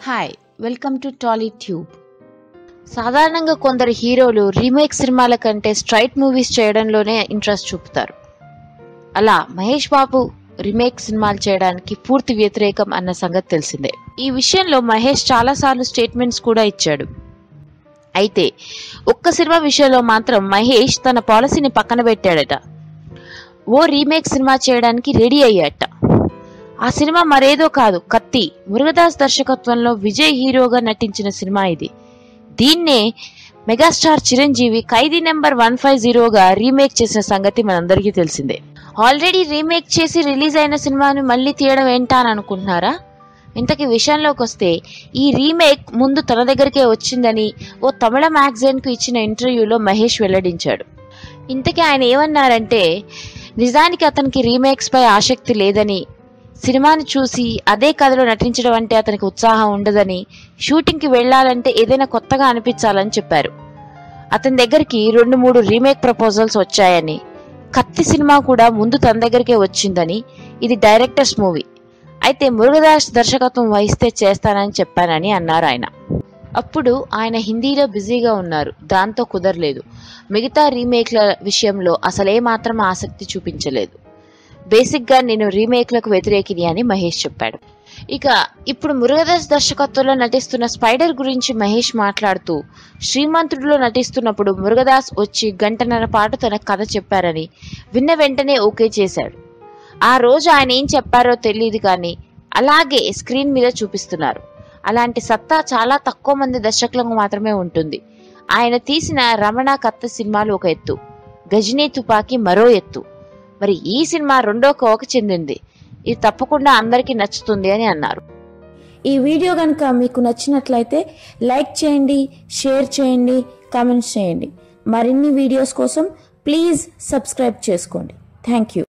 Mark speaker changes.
Speaker 1: hi welcome to Tolly Tube సాధారణంగా కొందరు హీరోలు రీమేక్ సినిమాల కంటే స్ట్రైట్ మూవీస్ చేయడంలోనే ఇంట్రెస్ట్ చూపుతారు అలా మహేష్ బాబు రీమేక్ సినిమాలు చేయడానికి పూర్తి వ్యతిరేకం అన్న సంగతి తెలిసిందే ఈ విషయంలో మహేష్ చాలాసార్లు స్టేట్మెంట్స్ కూడా ఇచ్చాడు అయితే ఒక్క సినిమా విషయంలో మాత్రం మహేష్ తన పాలసీని పక్కన పెట్టాడట ఓ రీమేక్ సినిమా చేయడానికి రెడీ అయ్యాట ఆ సినిమా మరేదో కాదు కత్తి మురుగదాస్ దర్శకత్వంలో విజయ్ హీరోగా నటించిన సినిమా ఇది దీన్నే megastar Chiranjeevi Khaidi number one five జీరోగా రీమేక్ చేసిన సంగతి మనందరికీ తెలిసిందే ఆల్రెడీ రీమేక్ చేసి రిలీజ్ అయిన సినిమాను మళ్ళీ తీయడం ఏంటా అని అనుకుంటున్నారా ఇంతకీ విషయంలోకి వస్తే ఈ రీమేక్ ముందు తన దగ్గరికే వచ్చిందని ఓ తమిళ మ్యాగజైన్కు ఇచ్చిన ఇంటర్వ్యూలో మహేష్ వెల్లడించాడు ఇంతకీ ఆయన ఏమన్నారంటే నిజానికి అతనికి రీమేక్స్ పై ఆసక్తి లేదని సినిమాని చూసి అదే కథలో నటించడం అంటే అతనికి ఉత్సాహం ఉండదని షూటింగ్కి వెళ్ళాలంటే ఏదైనా కొత్తగా అనిపించాలని చెప్పారు అతని దగ్గరికి రెండు మూడు రీమేక్ ప్రపోజల్స్ వచ్చాయని కత్తి సినిమా కూడా ముందు తన దగ్గరికే వచ్చిందని ఇది డైరెక్టర్స్ మూవీ అయితే మురుగదాస్ దర్శకత్వం వహిస్తే చేస్తానని చెప్పానని అన్నారు ఆయన అప్పుడు ఆయన హిందీలో బిజీగా ఉన్నారు దాంతో కుదరలేదు మిగతా రీమేక్ల విషయంలో అసలే మాత్రం ఆసక్తి చూపించలేదు బేసిక్గా నేను రీమేక్లకు వ్యతిరేకిని అని మహేష్ చెప్పాడు ఇక ఇప్పుడు మురుగదాస్ దర్శకత్వంలో నటిస్తున్న స్పైడర్ గురించి మహేష్ మాట్లాడుతూ శ్రీమంతుడిలో నటిస్తున్నప్పుడు మురుగదాస్ వచ్చి గంటన్నర పాటు తన కథ చెప్పారని విన్న వెంటనే ఓకే చేశాడు ఆ రోజు ఆయన ఏం చెప్పారో తెలియదు కానీ అలాగే స్క్రీన్ మీద చూపిస్తున్నారు అలాంటి సత్తా చాలా తక్కువ మంది దర్శకులకు మాత్రమే ఉంటుంది ఆయన తీసిన రమణ కత్త సినిమాలు ఒక ఎత్తు గజనీ తుపాకీ మరో ఎత్తు మరి ఈ సినిమా రెండో కోవకు చెందింది ఇది తప్పకుండా అందరికీ నచ్చుతుంది అని అన్నారు
Speaker 2: ఈ వీడియో కనుక మీకు నచ్చినట్లయితే లైక్ చేయండి షేర్ చేయండి కామెంట్స్ చేయండి మరిన్ని వీడియోస్ కోసం ప్లీజ్ సబ్స్క్రైబ్ చేసుకోండి థ్యాంక్ యూ